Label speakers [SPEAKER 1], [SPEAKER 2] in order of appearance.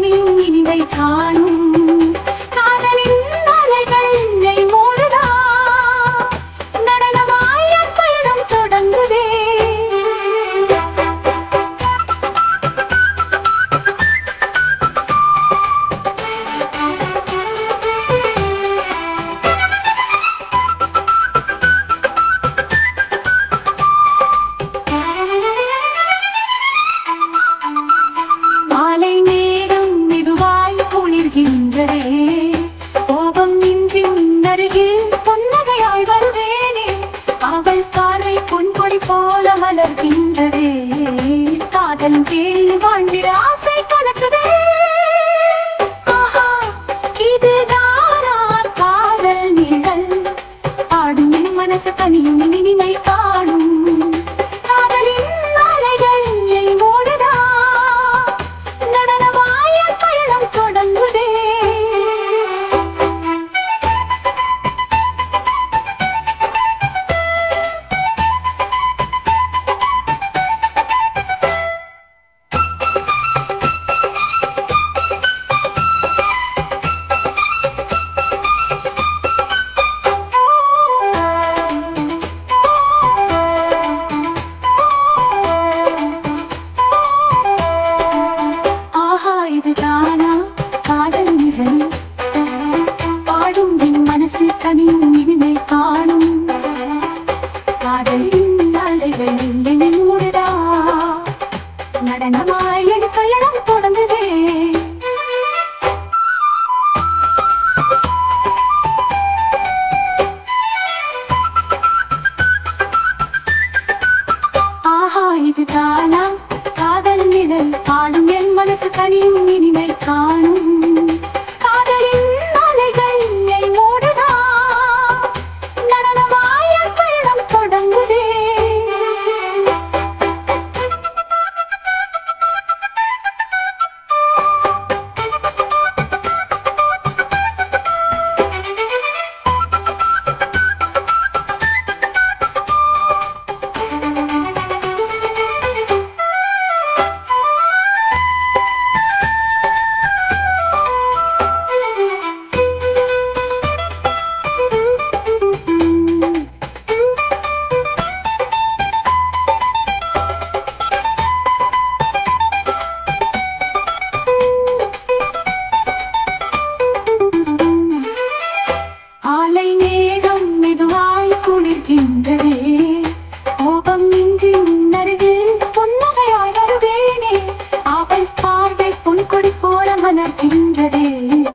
[SPEAKER 1] கனியும் இனிமை காணும் காதலின் அலைகள் என்னை மூடுதா நடனமாய் என் பயணம் தொடங்குதே மாலை நேரம் மெதுவாய் குளிர்கின்றதே கோபம் இன்றி உன்னருகில் புன்னகையாய் வருவேனே அவள் பார்வை பொன்கொடி போல மலர்கின்றதே காதல் தேடி வாழ்ந்திட ஆசை கணக்குதே ஆஹா, இதுதானா காதல் நிழல் ஆடும் என் மனசு தனியும் இனிமை காணும் காதலின் அலைகள் என்னை மூடுதா நடனமாய பயணம் தொடங்குதே ஆஹா இது தானா காதல் நிழல் பாடும் என் மனசு தனியும் இனிமை காணும்